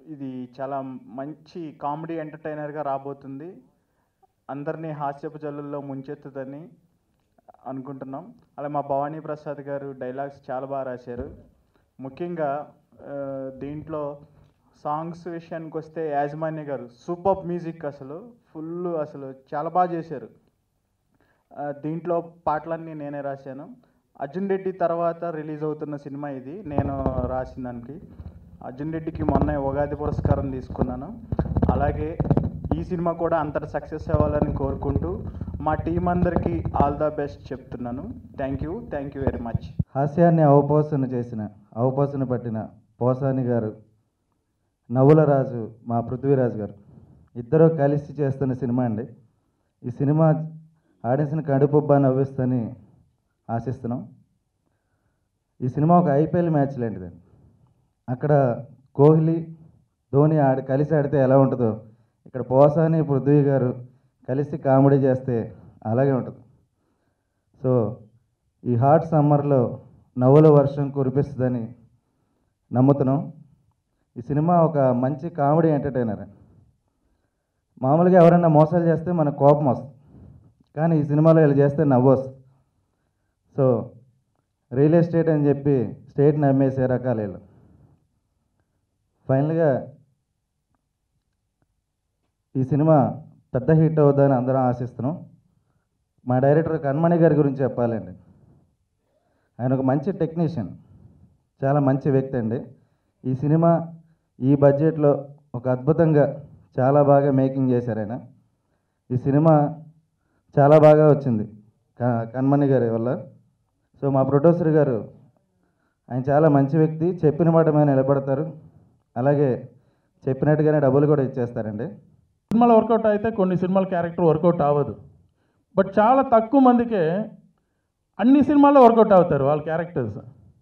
ఇది చాలా మంచి కామెడీ ఎంటర్టైనర్గా రాబోతుంది అందరినీ హాస్యపు జల్లుల్లో ముంచెత్తుదని అనుకుంటున్నాం అలా మా భవానీ ప్రసాద్ గారు డైలాగ్స్ చాలా బాగా రాశారు ముఖ్యంగా ఆ, దీంట్లో సాంగ్స్ విషయానికి వస్తే యాజమాన్య గారు సూపర్ మ్యూజిక్ అసలు ఫుల్ అసలు చాలా బాగా చేశారు ఆ, దీంట్లో పాటలన్నీ నేనే రాశాను అర్జున్ రెడ్డి తర్వాత రిలీజ్ అవుతున్న సినిమా ఇది నేను రాసిన దానికి అర్జున్ రెడ్డికి మొన్న ఉగాది పురస్కారం తీసుకున్నాను అలాగే ఈ సినిమా కూడా అంతటి సక్సెస్ అవ్వాలని కోరుకుంటూ మా టీం అందరికీ ఆల్ ద బెస్ట్ చెప్తున్నాను thank you thank you very much హాస్యాన్ని అవపోసన చేసిన అవపోసన పట్టిన పోసాని గారు నవ్వుల రాజు మా పృథ్వీరాజు గారు ఇద్దరూ కలిసి చేస్తున్న సినిమా అండి ఈ సినిమా ఆడియన్స్ని కడుపుబ్బా నవ్విస్తని ఆశిస్తున్నాం ఈ సినిమా ఒక ఐపీఎల్ మ్యాచ్ లాంటిదండి అక్కడ కోహ్లీ ధోని ఆడి కలిసి ఆడితే ఎలా ఉంటుందో ఇక్కడ పోసాని పృథ్వీ గారు కలిసి కామెడీ చేస్తే అలాగే ఉంటుంది సో ఈ హాట్ సమ్మర్లో నవ్వుల వర్షం కురిపిస్తుందని నమ్ముతున్నాం ఈ సినిమా ఒక మంచి కామెడీ ఎంటర్టైనర్ మామూలుగా ఎవరైనా మోసాలు చేస్తే మనకు కోపం వస్తుంది కానీ ఈ సినిమాలో వీళ్ళు చేస్తే నవ్వు వస్తుంది సో రియల్ ఎస్టేట్ అని చెప్పి స్టేట్ని అమ్మేసే రకాలు వీళ్ళు ఫైనల్గా ఈ సినిమా పెద్ద హిట్ అవుతుందని అందరం ఆశిస్తున్నాం మా డైరెక్టర్ కన్మణి గారి గురించి చెప్పాలండి ఆయన ఒక మంచి టెక్నీషియన్ చాలా మంచి వ్యక్తి అండి ఈ సినిమా ఈ బడ్జెట్లో ఒక అద్భుతంగా చాలా బాగా మేకింగ్ చేశారు ఆయన ఈ సినిమా చాలా బాగా వచ్చింది క- కన్మణి గారి వల్ల సో మా ప్రొడ్యూసర్ గారు ఆయన చాలా మంచి వ్యక్తి చెప్పిన మాట మీద నిలబడతారు అలాగే చెప్పినట్టుగానే డబ్బులు కూడా ఇచ్చేస్తారండి సినిమాలు వర్కౌట్ అయితే కొన్ని సినిమాల క్యారెక్టర్ వర్కౌట్ అవ్వదు బట్ చాలా తక్కువ మందికే అన్ని సినిమాల్లో వర్కౌట్ అవుతారు వాళ్ళ క్యారెక్టర్స్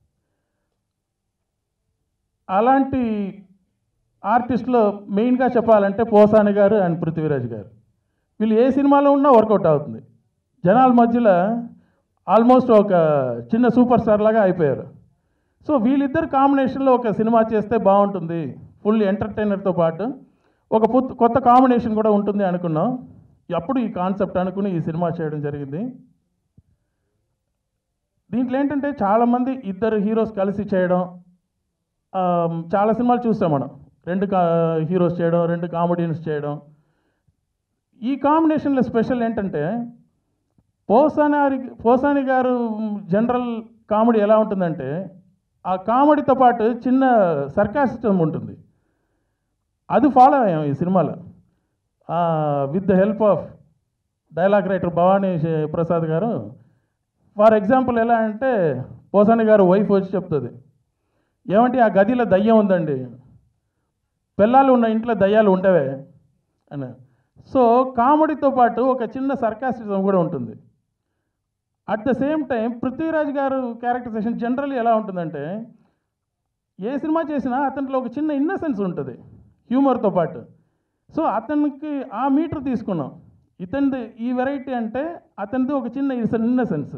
అలాంటి ఆర్టిస్టులో మెయిన్గా చెప్పాలంటే పోసాని గారు అండ్ పృథ్వీరాజ్ గారు వీళ్ళు ఏ సినిమాలో ఉన్నా వర్కౌట్ అవుతుంది జనాల మధ్యలో ఆల్మోస్ట్ ఒక చిన్న సూపర్ స్టార్ లాగా అయిపోయారు సో వీళ్ళిద్దరు కాంబినేషన్లో ఒక సినిమా చేస్తే బాగుంటుంది ఫుల్ ఎంటర్టైనర్తో పాటు ఒక పుత్- కొత్త కాంబినేషన్ కూడా ఉంటుంది అనుకున్నాం అప్పుడు ఈ కాన్సెప్ట్ అనుకుని ఈ సినిమా చేయడం జరిగింది దీంట్లో ఏంటంటే చాలామంది ఇద్దరు హీరోస్ కలిసి చేయడం ఆ, చాలా సినిమాలు చూస్తాం మనం రెండు కా హీరోస్ చేయడం రెండు కామెడియన్స్ చేయడం ఈ కాంబినేషన్లో స్పెషల్ ఏంటంటే పోసాని పోసాని గారు జనరల్ కామెడీ ఎలా ఉంటుందంటే ఆ కామెడీతో పాటు చిన్న సర్కాసిజం ఉంటుంది అది ఫాలో అయ్యాం ఈ సినిమాలో with the help of dialogue writer Bhavani శే- ప్రసాద్ గారు ఫర్ ఎగ్జాంపుల్ ఎలా అంటే పోసాని గారు వైఫ్ వచ్చి చెప్తుంది ఏమంటే ఆ గదిలో దయ్యం ఉందండి పిల్లలు ఉన్న ఇంట్లో దయ్యాలు ఉండవే అని సో కామెడీతో పాటు ఒక చిన్న సర్కాసిజం కూడా ఉంటుంది at the same time Prithviraj garu characterisation general ఎలా ఉంటుందంటే ఏ సినిమా చేసినా అతనిలో ఒక చిన్న ఇన్నసెన్స్ ఉంటుంది హ్యూమర్తో పాటు సో అతనికి ఆ మీటర్ తీసుకున్నాం ఇతనిది ఈ వెరైటీ అంటే అతనిది ఒక చిన్న ఇన్నసెన్స్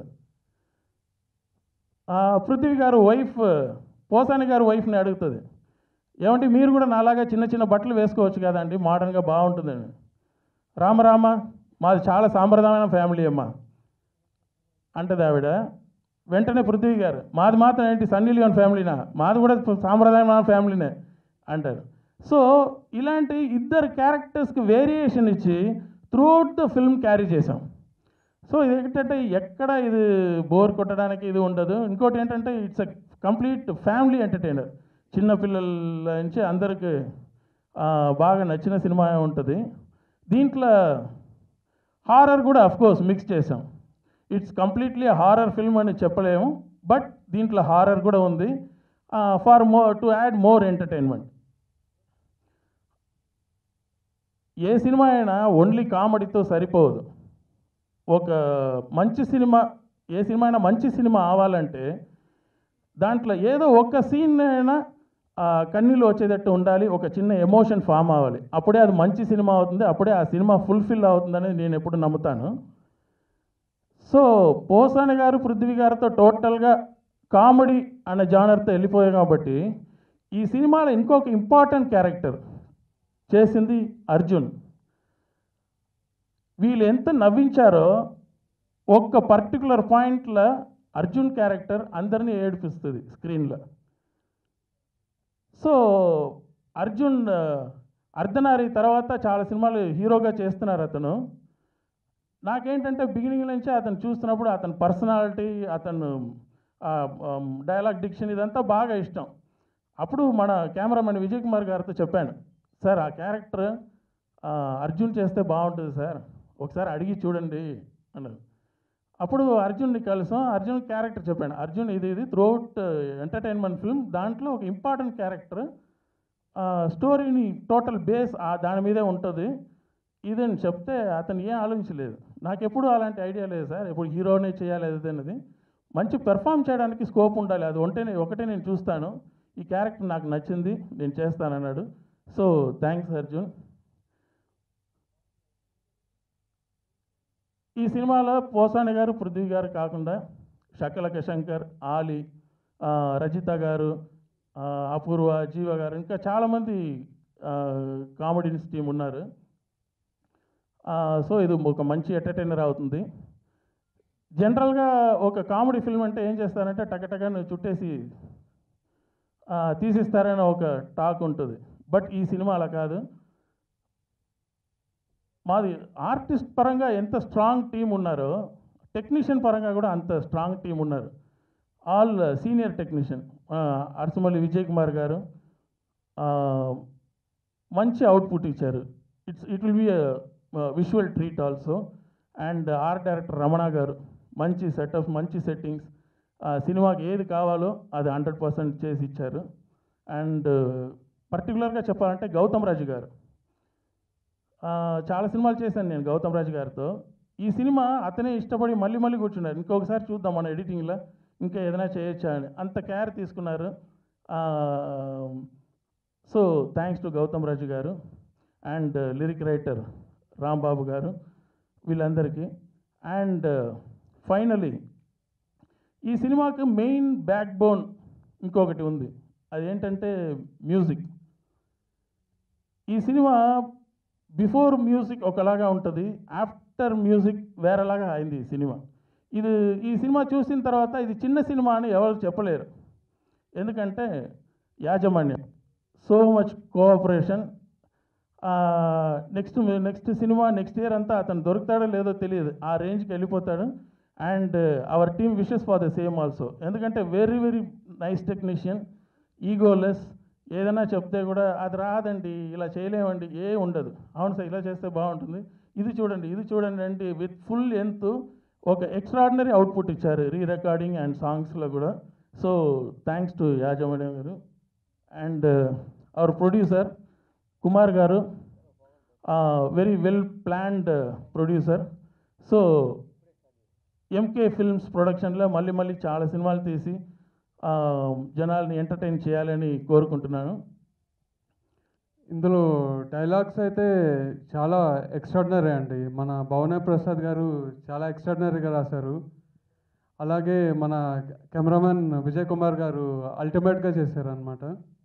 పృథ్వీ గారు వైఫ్ పోసాని గారు వైఫ్ని అడుగుతుంది ఏమంటే మీరు కూడా నాలాగా చిన్న చిన్న బట్టలు వేసుకోవచ్చు కదండి మోడర్న్గా బాగుంటుందని రామరామ మాది చాలా సాంప్రదాయమైన ఫ్యామిలీ అమ్మా అంటది ఆవిడ వెంటనే పృథ్వీ గారు మాది మాత్రం ఏంటి సన్నీ లియోన్ ఫ్యామిలీనా మాది కూడా సాంప్రదాయమైన ఫ్యామిలీనే అంటారు సో ఇలాంటి ఇద్దరు క్యారెక్టర్స్కి వేరియేషన్ ఇచ్చి త్రూఅవుట్ ద ఫిల్మ్ క్యారీ చేసాం సో ఇది ఏంటంటే ఎక్కడ ఇది బోర్ కొట్టడానికి ఇది ఉండదు ఇంకోటి ఏంటంటే it's a complete family entertainer చిన్నపిల్లల నుంచి అందరికి ఆ, బాగా నచ్చిన సినిమా ఉంటుంది దీంట్లో హారర్ కూడా కోర్స్ మిక్స్ చేసాం ఇట్స్ కంప్లీట్లీ హారర్ ఫిల్మ్ అని చెప్పలేము బట్ దీంట్లో హారర్ కూడా ఉంది for more to add more entertainment ఏ సినిమా అయినా ఓన్లీ కామెడీతో సరిపోదు ఒక మంచి సినిమా ఏ సినిమా అయినా మంచి సినిమా అవ్వాలంటే దాంట్లో ఏదో ఒక్క సీన్ అయినా ఆ, కన్నీళ్ళు వచ్చేటట్టు ఉండాలి ఒక చిన్న ఎమోషన్ ఫామ్ అవ్వాలి అప్పుడే అది మంచి సినిమా అవుతుంది అప్పుడే ఆ సినిమా ఫుల్ఫిల్ అవుతుందని నేను ఎప్పుడు నమ్ముతాను సో పోసాని గారు పృథ్వీ గారితో టోటల్గా కామెడీ అనే జానర్తో వెళ్ళిపోయాం కాబట్టి ఈ సినిమాలో ఇంకొక ఇంపార్టెంట్ క్యారెక్టర్ చేసింది అర్జున్ వీళ్ళు ఎంత నవ్వించారో ఒక్క పర్టికులర్ పాయింట్లో అర్జున్ క్యారెక్టర్ అందరినీ ఏడిపిస్తుంది స్క్రీన్లో సో అర్జున్ ఆ, అర్ధనారి తర్వాత చాలా సినిమాలు హీరోగా చేస్తున్నారు అతను నాకేంటంటే బిగినింగ్ నుంచే అతను చూస్తున్నప్పుడు అతని పర్సనాలిటీ అతను డైలాగ్ డిక్షన్ ఇదంతా బాగా ఇష్టం అప్పుడు మన కెమెరామెన్ విజయ్ కుమార్ గారితో చెప్పాను సార్ ఆ క్యారెక్టర్ అర్జున్ చేస్తే బాగుంటుంది సార్ ఒకసారి అడిగి చూడండి అన్నారు అప్పుడు అర్జున్ని కలిసాం అర్జున్ క్యారెక్టర్ చెప్పాను అర్జున్ ఇది ఇది త్రూఅవుట్ ఎంటర్టైన్మెంట్ ఫిల్మ్ దాంట్లో ఒక ఇంపార్టెంట్ క్యారెక్టర్ స్టోరీని టోటల్ బేస్ దాని మీదే ఉంటుంది ఇదని చెప్తే అతను ఏం ఆలోచించలేదు నాకు ఎప్పుడు అలాంటి ఐడియా లేదు సార్ ఎప్పుడు హీరోనే చేయాలి అది అనేది మంచి పెర్ఫామ్ చేయడానికి స్కోప్ ఉండాలి అది ఉంటేనే ఒకటే నేను చూస్తాను ఈ క్యారెక్టర్ నాకు నచ్చింది నేను చేస్తానన్నాడు సో థ్యాంక్స్ అర్జున్ ఈ సినిమాలో పోసాని గారు పృథ్వీ గారు కాకుండా శకలక శంకర్ ఆలి ఆ, రజిత గారు ఆ, అపూర్వ జీవ గారు ఇంకా చాలామంది కామెడీన్స్ టీం ఉన్నారు ఆ, సో ఇది ఒక మంచి ఎంటర్టైనర్ అవుతుంది జనరల్గా ఒక కామెడీ ఫిల్మ్ అంటే ఏం చేస్తారంటే టకటకను చుట్టేసి ఆ, తీసిస్తారని ఒక టాక్ ఉంటుంది బట్ ఈ సినిమా అలా కాదు మాది ఆర్టిస్ట్ పరంగా ఎంత స్ట్రాంగ్ టీం ఉన్నారో టెక్నీషియన్ పరంగా కూడా అంత స్ట్రాంగ్ టీం ఉన్నారు all senior technician Arasamalli Vijay Kumar garu ఆ, మంచి అవుట్పుట్ ఇచ్చారు it's it will be visual treat also and art director Ramana garu మంచి సెటప్ మంచి సెట్టింగ్స్ సినిమాకి ఏది కావాలో అది హండ్రెడ్ పర్సెంట్ చేసి ఇచ్చారు అండ్ పర్టికులర్గా చెప్పాలంటే గౌతమ్ రాజు గారు ఆ, చాలా సినిమాలు చేశాను నేను గౌతమ్ రాజు గారితో ఈ సినిమా అతనే ఇష్టపడి మళ్ళీ మళ్ళీ కూర్చున్నారు ఇంకొకసారి చూద్దాం మన ఎడిటింగ్లో ఇంకా ఏదైనా చేయొచ్చా అని అంత కేర్ తీసుకున్నారు so thanks to Gautham Raju garu and lyric writer Rambabu గారు వీళ్ళందరికీ అండ్ ఫైనలీ ఈ సినిమాకి మెయిన్ బ్యాక్ బోన్ ఇంకొకటి ఉంది అదేంటంటే మ్యూజిక్ ఈ సినిమా బిఫోర్ మ్యూజిక్ ఒకలాగా ఉంటుంది ఆఫ్టర్ మ్యూజిక్ వేరేలాగా అయింది ఈ సినిమా ఇది ఈ సినిమా చూసిన తర్వాత ఇది చిన్న సినిమా అని ఎవరు చెప్పలేరు ఎందుకంటే యాజమాన్యం so much cooperation next next cinema next year అంతా అతను దొరుకుతాడో లేదో తెలియదు ఆ రేంజ్కి వెళ్ళిపోతాడు and our team wishes for the same also ఎందుకంటే very very nice technician egoless ఏదైనా చెప్తే కూడా అది రాదండి ఇలా చేయలేమండి ఏ ఉండదు అవును సార్ ఇలా చేస్తే బాగుంటుంది ఇది చూడండి ఇది చూడండి అండి విత్ ఫుల్ ఎంత్ ఒక ఎక్స్ట్రాడినరీ అవుట్పుట్ ఇచ్చారు రీ రికార్డింగ్ అండ్ సాంగ్స్లో కూడా సో థ్యాంక్స్ టు యాజమాన్యం గారు and hour producer Kumar garu very well planned producer so M K films ప్రొడక్షన్లో మళ్ళీ మళ్ళీ చాలా సినిమాలు తీసి ఆ, జనాల్ని ఎంటర్టైన్ చేయాలని కోరుకుంటున్నాను ఇందులో డైలాగ్స్ అయితే చాలా ఎక్స్ట్రాడినరీ అండి మన భవన ప్రసాద్ గారు చాలా ఎక్స్ట్రాడినరీగా రాశారు అలాగే మన కెమెరామెన్ విజయ్ కుమార్ గారు అల్టిమేట్గా చేశారనమాట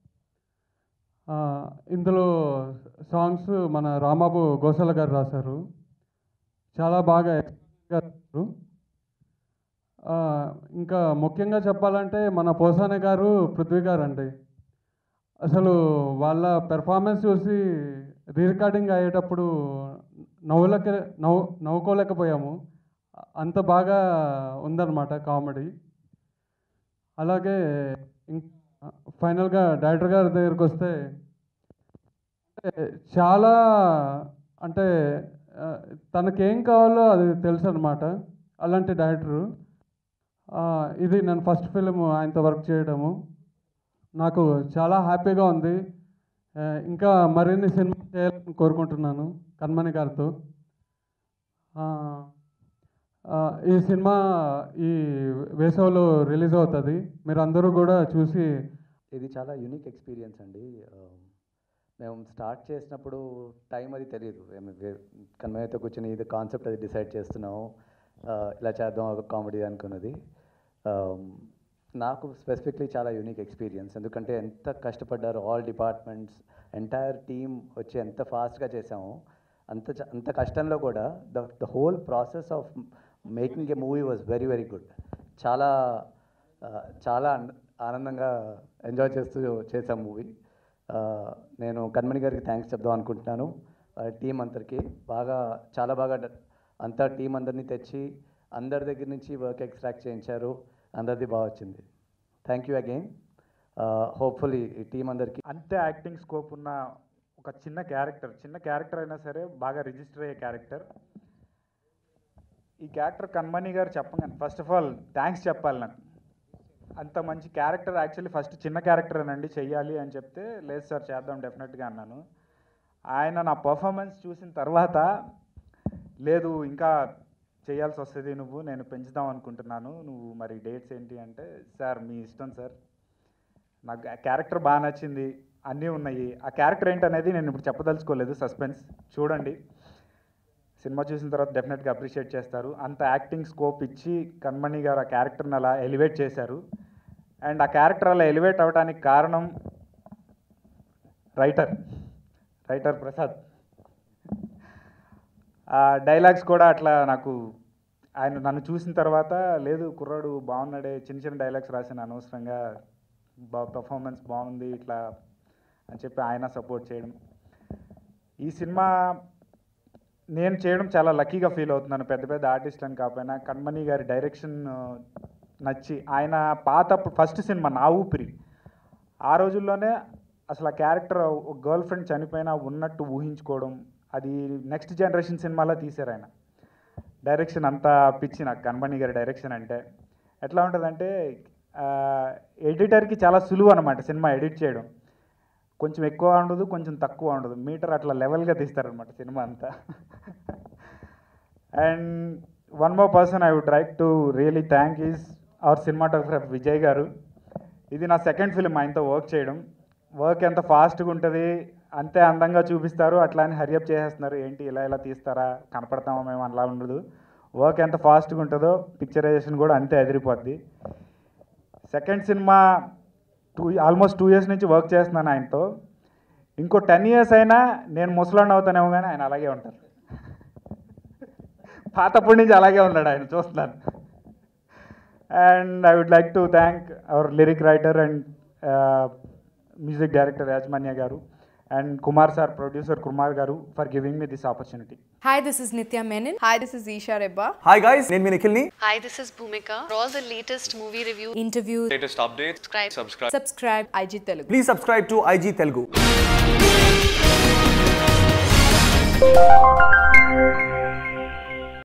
ఇందులో సాంగ్స్ మన రాంబాబు గోసాల గారు రాశారు చాలా బాగా excellent గా రాశారు ఆ, ఇంకా ముఖ్యంగా చెప్పాలంటే మన పోసానే గారు పృథ్వీ గారు అండి అసలు వాళ్ళ పెర్ఫార్మెన్స్ చూసి రీ రికార్డింగ్ అయ్యేటప్పుడు నవ్వులకి నవ్వు నవ్వుకోలేకపోయాము అంత బాగా ఉందన్నమాట కామెడీ అలాగే ఇం- ఫైనల్గా డైరెక్టర్ గారి దగ్గరికి వస్తే అంటే చాలా అంటే ఆ, తనకేం కావాలో అది తెలుసు అనమాట అలాంటి డైరెక్టరు ఆ, ఇది నేను ఫస్ట్ ఫిలిం ఆయనతో వర్క్ చేయడము నాకు చాలా హ్యాపీగా ఉంది ఆ, ఇంకా మరిన్ని సినిమా చేయాలని కోరుకుంటున్నాను కన్మణి గారితో ఆ, ఆ, ఈ సినిమా ఈ వేసవిలో రిలీజ్ అవుతుంది మీరు అందరూ కూడా చూసి ఇది చాలా యూనిక్ ఎక్స్పీరియన్స్ అండి ఆ, మేము స్టార్ట్ చేసినప్పుడు టైం అది తెలియదు కన్వయ్యతో కూర్చొని ఇది కాన్సెప్ట్ అది డిసైడ్ చేస్తున్నాము ఆ, ఇలా చేద్దాం ఒక కామెడీ అనుకున్నది నాకు స్పెసిఫిక్లీ చాలా యూనిక్ ఎక్స్పీరియన్స్ ఎందుకంటే ఎంత కష్టపడ్డారో ఆల్ డిపార్ట్మెంట్స్ ఎంటైర్ టీమ్ వచ్చి ఎంత ఫాస్ట్గా చేసామో అంత చ- అంత కష్టంలో కూడా the the whole process of making a movie was very very good చాలా ఆ, చాలా ఆన్- ఆనందంగా ఎంజాయ్ చేస్తూ చేసాం మూవీ నేను కన్మణి గారికి థ్యాంక్స్ చెప్దాం అనుకుంటున్నాను టీం అందరికి బాగా చాలా బాగా డ- అంతా టీం అందరినీ తెచ్చి అందరి దగ్గర నుంచి వర్క్ ఎక్స్ట్రాక్ట్ చేయించారు అందరిది బాగా వచ్చింది థ్యాంక్ యూ అగైన్ హోప్ఫుల్లీ ఈ టీం అందరికీ అంతే యాక్టింగ్ స్కోప్ ఉన్న ఒక చిన్న క్యారెక్టర్ చిన్న క్యారెక్టర్ అయినా సరే బాగా రిజిస్టర్ అయ్యే క్యారెక్టర్ ఈ క్యారెక్టర్ కన్మణి గారు చెప్పగానే ఫస్ట్ ఆఫ్ ఆల్ థ్యాంక్స్ చెప్పాలి నాకు అంత మంచి క్యారెక్టర్ యాక్చువల్లీ ఫస్ట్ చిన్న క్యారెక్టర్ అనండి చెయ్యాలి అని చెప్తే లేదు సార్ చేద్దాం డెఫినెట్గా అన్నాను ఆయన నా పర్ఫార్మెన్స్ చూసిన తర్వాత లేదు ఇంకా చేయాల్సి వస్తుంది నువ్వు నేను పెంచుదాం అనుకుంటున్నాను నువ్వు మరి డేట్స్ ఏంటి అంటే సార్ మీ ఇష్టం సార్ నాకు ఆ క్యారెక్టర్ బాగా నచ్చింది అన్నీ ఉన్నాయి ఆ క్యారెక్టర్ ఏంటనేది నేను ఇప్పుడు చెప్పదలుచుకోలేదు సస్పెన్స్ చూడండి సినిమా చూసిన తర్వాత డెఫినెట్గా అప్రిషియేట్ చేస్తారు అంత యాక్టింగ్ స్కోప్ ఇచ్చి కన్మణి గారు ఆ క్యారెక్టర్ని అలా ఎలివేట్ చేశారు అండ్ ఆ క్యారెక్టర్ అలా ఎలివేట్ అవ్వడానికి కారణం రైటర్ రైటర్ ప్రసాద్ ఆ డైలాగ్స్ కూడా అట్లా నాకు ఆయన నన్ను చూసిన తర్వాత లేదు కుర్రాడు బాగున్నాడే చిన్న చిన్న డైలాగ్స్ రాసిన అనవసరంగా బా పర్ఫార్మెన్స్ బాగుంది ఇట్లా అని చెప్పి ఆయన సపోర్ట్ చేయడం ఈ సినిమా నేను చేయడం చాలా లక్కీగా ఫీల్ అవుతున్నాను పెద్ద పెద్ద ఆర్టిస్ట్ అని కాకపోయినా కణ్మణి గారి డైరెక్షన్ నచ్చి ఆయన పాత ఫస్ట్ సినిమా నా ఊపిరి ఆ రోజుల్లోనే అసలు ఆ క్యారెక్టర్ గర్ల్ ఫ్రెండ్ చనిపోయినా ఉన్నట్టు ఊహించుకోవడం అది నెక్స్ట్ జనరేషన్ సినిమాలో తీశారు ఆయన డైరెక్షన్ అంతా పిచ్చి నాకు కన్మణి గారి డైరెక్షన్ అంటే ఎట్లా ఉంటుందంటే ఎడిటర్కి చాలా సులువు అనమాట సినిమా ఎడిట్ చేయడం కొంచెం ఎక్కువ ఉండదు కొంచెం తక్కువ ఉండదు మీటర్ అట్లా లెవెల్గా తీస్తారనమాట సినిమా అంతా and one more person I would like to really thank is our cinematographer Vijay garu ఇది నా సెకండ్ ఫిలిం ఆయనతో వర్క్ చేయడం వర్క్ ఎంత ఫాస్ట్గా ఉంటుంది అంతే అందంగా చూపిస్తారు అట్లా అని హరియప్ చేసేస్తున్నారు ఏంటి ఇలా ఇలా తీస్తారా కనపడతామా మేము అలా ఉండదు వర్క్ ఎంత ఫాస్ట్గా ఉంటుందో పిక్చరైజేషన్ కూడా అంతే ఎదిరిపోద్ది second cinema two almost two years నుంచి వర్క్ చేస్తున్నాను ఆయనతో ఇంకో టెన్ ఇయర్స్ అయినా నేను ముసలాండ్ అవుతానేమో కానీ ఆయన అలాగే ఉంటారు పాతప్పటి నుంచి అలాగే ఉన్నాడు ఆయన చూస్తున్నాను and I would like to thank our lyric writer and music director Yajamanya garu and Kumar sir producer Kumar garu for giving me this opportunity Hi, this is Nitya Menon. Hi, this is Isha Rebba. Hi guys నేను మీ నిఖిల్ని Hi, this is Bhumika. For all the latest movie reviews, Interviews. Latest updates subscribe. Subscribe Subscribe. IG Telugu. Please subscribe to IG Telugu